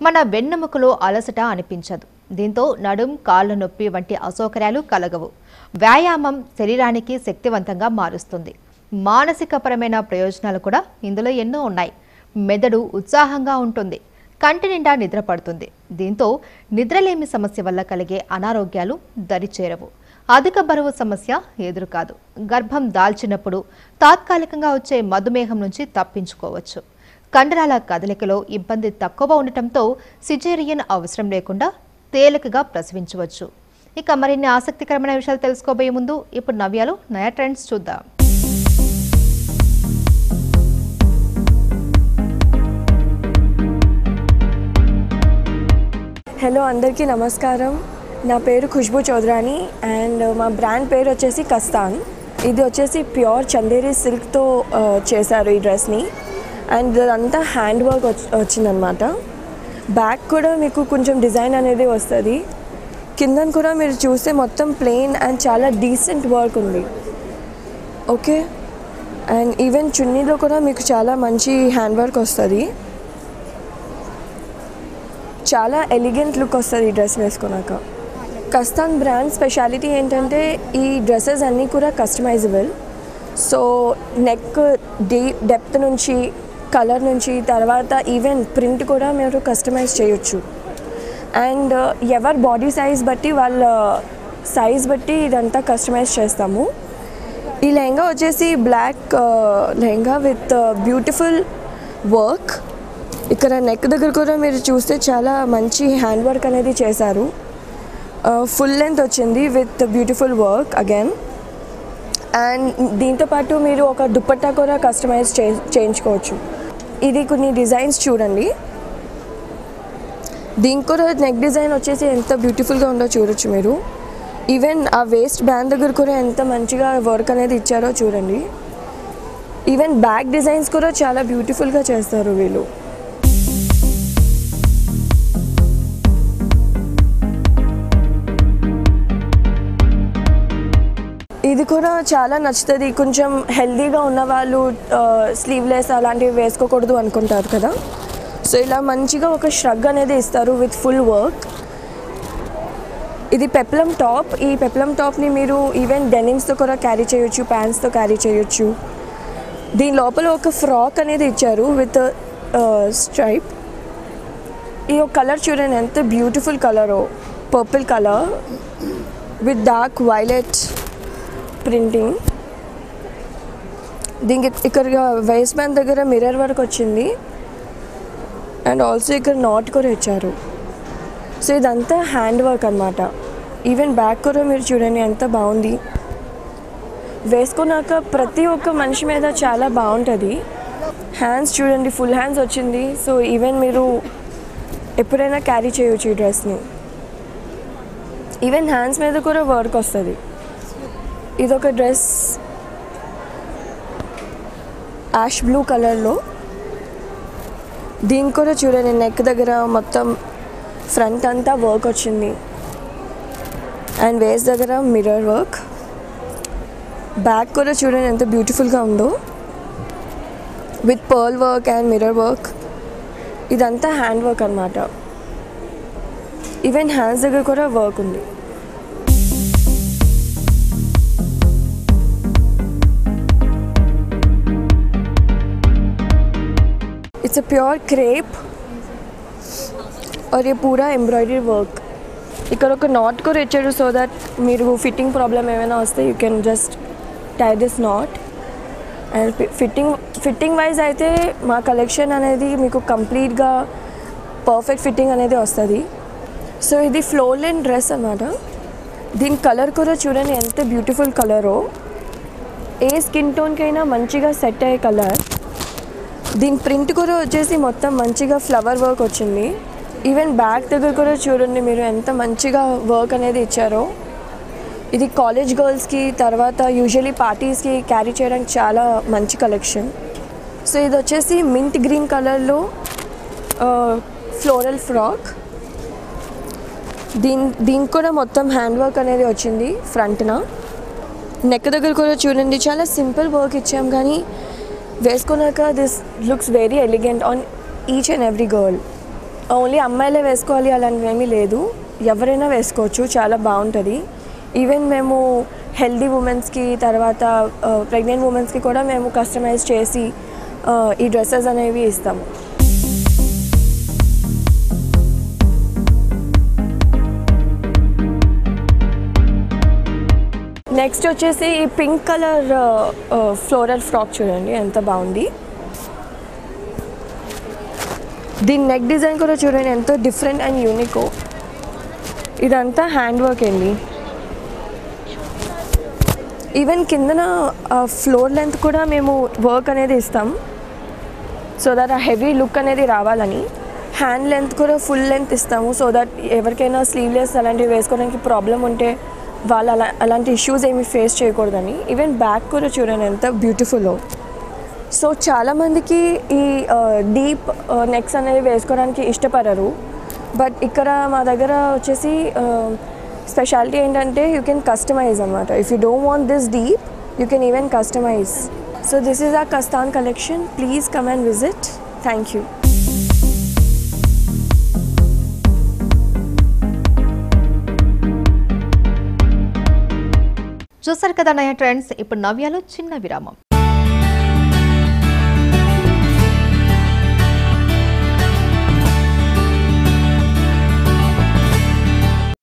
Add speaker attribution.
Speaker 1: మన వెన్నెముకలో అలసట అనిపించదు దీంతో నడుం కాళ్ళ నొప్పి వంటి అసౌకర్యాలు కలగవు వ్యాయామం శరీరానికి శక్తివంతంగా మారుస్తుంది మానసికపరమైన ప్రయోజనాలు కూడా ఇందులో ఎన్నో ఉన్నాయి మెదడు ఉత్సాహంగా ఉంటుంది కంటి నిండా నిద్ర పడుతుంది దీంతో నిద్రలేమి సమస్య వల్ల కలిగే అనారోగ్యాలు దరిచేరవు అధిక బరువు సమస్య ఎదురు కాదు గర్భం దాల్చినప్పుడు తాత్కాలికంగా వచ్చే మధుమేహం నుంచి తప్పించుకోవచ్చు కండరాల కదలికలో ఇబ్బంది తక్కువ ఉండటంతో సిజేరియన్ అవసరం లేకుండా తేలికగా ప్రసవించవచ్చు ఇక మరిన్ని ఆసక్తికరమైన విషయాలు తెలుసుకోబోయే ముందు ఇప్పుడు నవ్యాలు నయా ట్రెండ్స్ చూద్దాం
Speaker 2: హలో అందరికీ నమస్కారం నా పేరు ఖుష్బు చౌదరాని అండ్ మా బ్రాండ్ పేరు వచ్చేసి కస్తాన్ ఇది వచ్చేసి ప్యూర్ చందేరి సిల్క్తో ఆ, చేశారు ఈ డ్రెస్ని అండ్ ఇదంతా హ్యాండ్ వర్క్ వచ్చి వచ్చిందనమాట బ్యాక్ కూడా మీకు కొంచెం డిజైన్ అనేది వస్తుంది కిందన కూడా మీరు చూస్తే మొత్తం ప్లెయిన్ అండ్ చాలా డీసెంట్ వర్క్ ఉంది ఓకే అండ్ ఈవెన్ చున్నీలో కూడా మీకు చాలా మంచి హ్యాండ్ వర్క్ వస్తుంది చాలా ఎలిగెంట్ లుక్ వస్తుంది ఈ డ్రెస్ వేసుకున్నాక కస్తాన్ బ్రాండ్ స్పెషాలిటీ ఏంటంటే ఈ డ్రెస్సెస్ అన్నీ కూడా customisable so neck the depth నుంచి కలర్ నుంచి తర్వాత ఈవెన్ ప్రింట్ కూడా మీరు కస్టమైజ్ చేయొచ్చు అండ్ ఎవరి బాడీ సైజ్ బట్టి వాళ్ళ సైజ్ బట్టి ఇదంతా కస్టమైజ్ చేస్తాము ఈ లెహంగా వచ్చేసి black lehenga with beautiful work ఇక్కడ నెక్ దగ్గర కూడా మీరు చూస్తే చాలా మంచి హ్యాండ్ వర్క్ అనేది చేశారు ఫుల్ లెంత్ వచ్చింది with beautiful work again and దీంతో పాటు మీరు ఒక దుపట్టా కూడా కస్టమైజ్ చే చేయించుకోవచ్చు ఇది కొన్ని డిజైన్స్ చూడండి దీనికి కూడా నెక్ డిజైన్ వచ్చేసి ఎంత బ్యూటిఫుల్గా ఉందో చూడొచ్చు మీరు ఈవెన్ ఆ వేస్ట్ బ్యాండ్ దగ్గర కూడా ఎంత మంచిగా వర్క్ అనేది ఇచ్చారో చూడండి ఈవెన్ బ్యాక్ డిజైన్స్ కూడా చాలా బ్యూటిఫుల్గా చేస్తారు వీళ్ళు ఇది కూడా చాలా నచ్చుతుంది కొంచెం హెల్దీగా ఉన్న వాళ్ళు స్లీవ్లెస్ అలాంటివి వేసుకోకూడదు అనుకుంటారు కదా సో ఇలా మంచిగా ఒక ష్రగ్ అనేది ఇస్తారు విత్ ఫుల్ వర్క్ ఇది పెప్లం టాప్ ఈ పెప్లం టాప్ని మీరు ఈవెన్ డెనిమ్స్తో కూడా క్యారీ చేయొచ్చు ప్యాంట్స్తో క్యారీ చేయొచ్చు దీని లోపల ఒక ఫ్రాక్ అనేది ఇచ్చారు విత్ స్ట్రైప్ ఈ ఒక కలర్ చూడండి ఎంత బ్యూటిఫుల్ కలరో purple colour with dark violet printing దీనికి ఇక్కడ వేస్ట్ బ్యాండ్ దగ్గర మిర్రర్ వర్క్ వచ్చింది అండ్ ఆల్సో ఇక్కడ నాట్ కూడా ఇచ్చారు సో ఇదంతా హ్యాండ్ వర్క్ అనమాట ఈవెన్ బ్యాక్ కూడా మీరు చూడండి ఎంత బాగుంది వేసుకున్నాక ప్రతి ఒక్క మనిషి మీద చాలా బాగుంటుంది హ్యాండ్స్ చూడండి ఫుల్ హ్యాండ్స్ వచ్చింది సో ఈవెన్ మీరు ఎప్పుడైనా క్యారీ చేయొచ్చు ఈ డ్రెస్ని ఈవెన్ హ్యాండ్స్ మీద కూడా వర్క్ వస్తుంది ఇదొక డ్రెస్ యాష్ బ్లూ కలర్లో దీనికి కూడా చూడండి నెక్ దగ్గర మొత్తం ఫ్రంట్ అంతా వర్క్ వచ్చింది అండ్ వేస్ట్ దగ్గర మిర్రర్ వర్క్ బ్యాక్ కూడా చూడండి ఎంత బ్యూటిఫుల్గా ఉందో with pearl work and mirror work ఇదంతా హ్యాండ్ వర్క్ అనమాట ఈవెన్ హ్యాండ్స్ దగ్గర కూడా వర్క్ ఉంది इट्स अ प्योर क्रेप और ये पूरा ఎంబ్రాయిడరీ వర్క్ ఇక్కడ ఒక నాట్ కూడా ఇచ్చాడు సో దట్ మీరు ఫిట్టింగ్ ప్రాబ్లం ఏమైనా వస్తే you can just tie this knot and fitting fitting wise అయితే మా కలెక్షన్ అనేది మీకు కంప్లీట్గా పర్ఫెక్ట్ ఫిట్టింగ్ అనేది వస్తుంది సో ఇది ఫ్లోలెన్ డ్రెస్ అన్నమాట దీని కలర్ కూడా చూడండి ఎంత బ్యూటిఫుల్ కలరో ఏ స్కిన్ టోన్కైనా మంచిగా సెట్ అయ్యే కలర్ దీని ప్రింట్ కూడా వచ్చేసి మొత్తం మంచిగా ఫ్లవర్ వర్క్ వచ్చింది ఈవెన్ బ్యాక్ దగ్గర కూడా చూడండి మీరు ఎంత మంచిగా వర్క్ అనేది ఇచ్చారో ఇది కాలేజ్ గర్ల్స్కి తర్వాత యూజువలీ పార్టీస్కి క్యారీ చేయడానికి చాలా మంచి కలెక్షన్ సో ఇది వచ్చేసి మింట్ గ్రీన్ కలర్లో ఫ్లోరల్ ఫ్రాక్ దీని దీనికి కూడా మొత్తం హ్యాండ్ వర్క్ అనేది వచ్చింది ఫ్రంట్న నెక్ దగ్గర కూడా చూడండి చాలా సింపుల్ వర్క్ ఇచ్చాం కానీ వేసుకున్నాక this looks very elegant on each and every girl only అమ్మాయిలే వేసుకోవాలి అలాంటివి ఏమీ లేదు ఎవరైనా వేసుకోవచ్చు చాలా బాగుంటుంది ఈవెన్ మేము హెల్దీ ఉమెన్స్కి తర్వాత ప్రెగ్నెంట్ ఉమెన్స్కి కూడా మేము కస్టమైజ్ చేసి ఆ, ఈ డ్రెస్సెస్ అనేవి ఇస్తాము నెక్స్ట్ వచ్చేసి ఈ పింక్ కలర్ ఫ్లోరల్ ఫ్రాక్ చూడండి ఎంత బాగుంది దీని నెక్ డిజైన్ కూడా చూడండి ఎంతో డిఫరెంట్ అండ్ యూనిక్ ఇదంతా హ్యాండ్ వర్క్ అండి ఈవెన్ కిందన ఫ్లోర్ లెంత్ కూడా మేము వర్క్ అనేది ఇస్తాం సో దట్ ఆ హెవీ లుక్ అనేది రావాలని హ్యాండ్ లెంత్ కూడా ఫుల్ లెంత్ ఇస్తాము సో దట్ ఎవరికైనా స్లీవ్లెస్ అలాంటివి వేసుకోవడానికి ప్రాబ్లం ఉంటే వాళ్ళు అలా అలాంటి ఇష్యూస్ ఏమి ఫేస్ చేయకూడదని ఈవెన్ బ్యాక్ కూడా చూడండి ఎంత బ్యూటిఫుల్ సో చాలామందికి ఈ డీప్ నెక్స్ అనేవి వేసుకోవడానికి ఇష్టపడరు బట్ ఇక్కడ మా దగ్గర వచ్చేసి స్పెషాలిటీ ఏంటంటే యూ కెన్ కస్టమైజ్ అనమాట if you don't want this deep you can even customise so this is a Kasthan collection please come and visit thank you
Speaker 1: చూసారు కదా నయ ట్రెండ్స్ ఇప్పుడు నవ్యాలో చిన్న విరామం